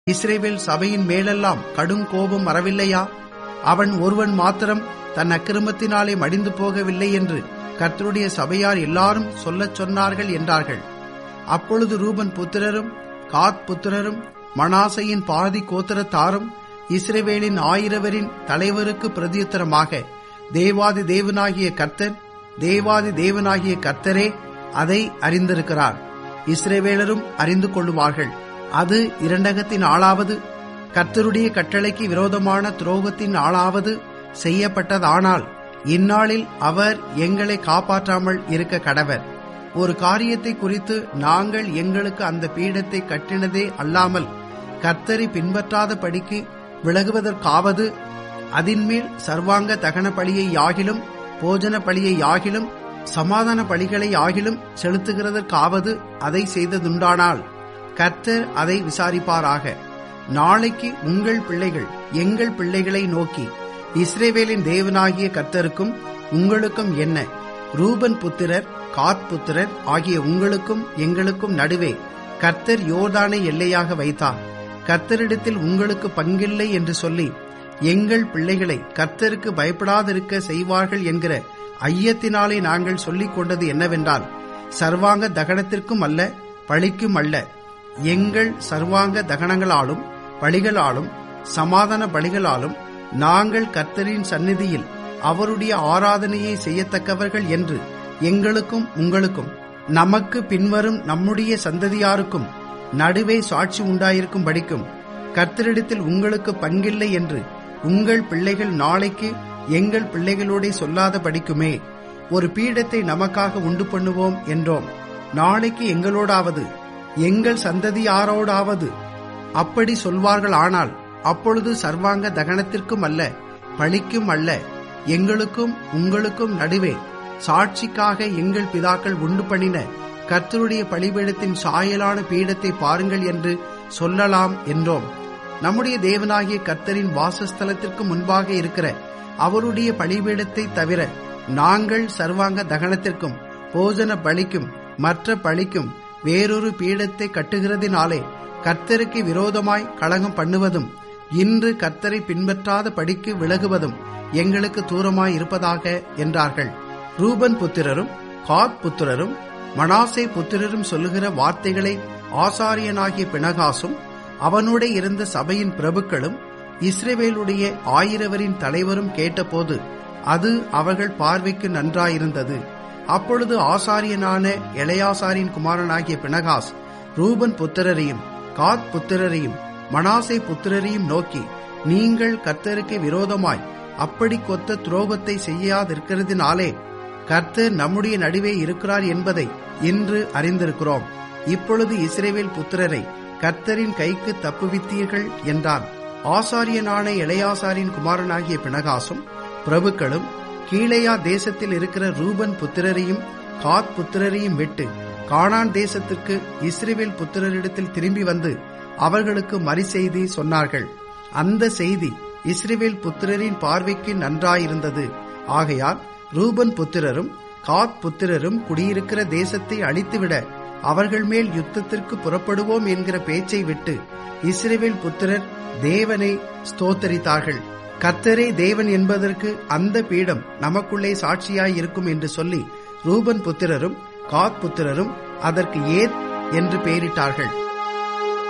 இஸ்ரேவேல் சபையின் மேலெல்லாம் கடும் கோபம் வரவில்லையா அவன் ஒருவன் மாத்திரம் தன் அக்கிரமத்தினாலே மடிந்து போகவில்லை என்று கர்த்தருடைய சபையார் எல்லாரும் சொல்லச் சொன்னார்கள் என்றார்கள் அப்பொழுது ரூபன் புத்திரரும் காத் புத்திரரும் மனாசையின் பாதி கோத்திரத்தாரும் இஸ்ரேவேலின் ஆயிரவரின் தலைவருக்கு பிரதியுத்தரமாக தேவாதி தேவனாகிய கர்த்தர் தேவாதி தேவனாகிய கர்த்தரே அதை அறிந்திருக்கிறார் இஸ்ரேவேலரும் அறிந்து கொள்ளுவார்கள் அது இரண்டகத்தின் ஆளாவது கர்த்தருடைய கட்டளைக்கு விரோதமான துரோகத்தின் ஆளாவது செய்யப்பட்டதானால் இந்நாளில் அவர் எங்களை காப்பாற்றாமல் இருக்க கடவர் ஒரு காரியத்தை குறித்து நாங்கள் எங்களுக்கு அந்த பீடத்தை கட்டினதே அல்லாமல் கர்த்தரை பின்பற்றாத படிக்கு விலகுவதற்காவது அதின்மேல் சர்வாங்க தகன பலியை யாகிலும் போஜன பலியை யாகிலும் சமாதான பலிகளை ஆகிலும் செலுத்துகிறதற்காவது அதை செய்ததுண்டானால் கர்த்தர் அதை விசாரிப்பாராக நாளைக்கு உங்கள் பிள்ளைகள் எங்கள் பிள்ளைகளை நோக்கி இஸ்ரேவேலின் தேவனாகிய கர்த்தருக்கும் உங்களுக்கும் என்ன ரூபன் புத்திரர் காத் புத்திரர் ஆகிய உங்களுக்கும் எங்களுக்கும் நடுவே கர்த்தர் யோர்தானை எல்லையாக வைத்தார் கர்த்தரிடத்தில் உங்களுக்கு பங்கில்லை என்று சொல்லி எங்கள் பிள்ளைகளை கர்த்தருக்கு பயப்படாதிருக்க செய்வார்கள் என்கிற ஐயத்தினாலே நாங்கள் சொல்லிக் கொண்டது என்னவென்றால் சர்வாங்க தகனத்திற்கும் அல்ல பழிக்கும் அல்ல எங்கள் சர்வாங்க தகனங்களாலும் பலிகளாலும் சமாதான பலிகளாலும் நாங்கள் கர்த்தரின் சந்நிதியில் அவருடைய ஆராதனையை செய்யத்தக்கவர்கள் என்று எங்களுக்கும் உங்களுக்கும் நமக்கு பின்வரும் நம்முடைய சந்ததியாருக்கும் நடுவே சாட்சி உண்டாயிருக்கும் படிக்கும் கர்த்தரிடத்தில் உங்களுக்கு பங்கில்லை என்று உங்கள் பிள்ளைகள் நாளைக்கு எங்கள் பிள்ளைகளோட சொல்லாத படிக்குமே ஒரு பீடத்தை நமக்காக உண்டு பண்ணுவோம் என்றோம் நாளைக்கு எங்களோடாவது எங்கள் சந்ததியாரோடாவது அப்படி சொல்வார்கள் ஆனால் அப்பொழுது சர்வாங்க தகனத்திற்கும் அல்ல பழிக்கும் அல்ல எங்களுக்கும் உங்களுக்கும் நடுவே சாட்சிக்காக எங்கள் பிதாக்கள் உண்டு பண்ணின கர்த்தருடைய பலிபீடத்தின் சாயலான பீடத்தை பாருங்கள் என்று சொல்லலாம் என்றோம் நம்முடைய தேவனாகிய கர்த்தரின் வாசஸ்தலத்திற்கு முன்பாக இருக்கிற அவருடைய பலிபீடத்தை தவிர நாங்கள் சர்வாங்க தகனத்திற்கும் போஜன பலிக்கும் மற்ற பலிக்கும் வேறொரு பீடத்தை கட்டுகிறதினாலே கர்த்தருக்கு விரோதமாய் களங்கம் பண்ணுவதும் இன்று கர்த்தரை பின்பற்றாத படிக்கு விலகுவதும் எங்களுக்கு தூரமாய் இருப்பதாக என்றார்கள் ரூபன் புத்திரரும் காத் புத்திரரும் மனாசே புத்திரரும் சொல்லுகிற வார்த்தைகளை ஆசாரியனாகிய பிணகாசும் அவனோட இருந்த சபையின் பிரபுக்களும் இஸ்ரேவேலுடைய ஆயிரவரின் தலைவரும் கேட்டபோது அது அவர்கள் பார்வைக்கு நன்றாயிருந்தது அப்பொழுது ஆசாரியனான எளையாசாரின் குமாரனாகிய பிணகாஸ் ரூபன் புத்திரரையும் காத் புத்திரரையும் மனாசை புத்திரரையும் நோக்கி நீங்கள் கர்த்தருக்கு விரோதமாய் அப்படி கொத்த துரோகத்தை செய்யாதிருக்கிறதினாலே கர்த்தர் நம்முடைய நடுவே இருக்கிறார் என்பதை இன்று அறிந்திருக்கிறோம் இப்பொழுது இஸ்ரேவேல் புத்திரரை கர்த்தரின் கைக்கு தப்புவித்தீர்கள் என்றான் ஆசாரியனான இளையாசாரின் குமாரனாகிய பிணகாசும் பிரபுக்களும் கீழையா தேசத்தில் இருக்கிற ரூபன் புத்திரரையும் காத் புத்திரரையும் விட்டு கானான் தேசத்திற்கு இஸ்ரேவேல் புத்திரரிடத்தில் திரும்பி வந்து அவர்களுக்கு மறுசெய்தி சொன்னார்கள் அந்த செய்தி இஸ்ரேவேல் புத்திரரின் பார்வைக்கு நன்றாயிருந்தது ஆகையால் ரூபன் புத்திரரும் காத் புத்திரரும் குடியிருக்கிற தேசத்தை அழித்துவிட அவர்கள் மேல் யுத்தத்திற்கு புறப்படுவோம் என்கிற பேச்சை விட்டு இஸ்ரேவேல் புத்திரர் தேவனை ஸ்தோத்தரித்தார்கள் கர்த்தரே தேவன் என்பதற்கு அந்த பீடம் நமக்குள்ளே சாட்சியாய் இருக்கும் என்று சொல்லி ரூபன் புத்திரரும் காத் புத்திரரும் அதற்கு ஏத் என்று பெயரிட்டார்கள்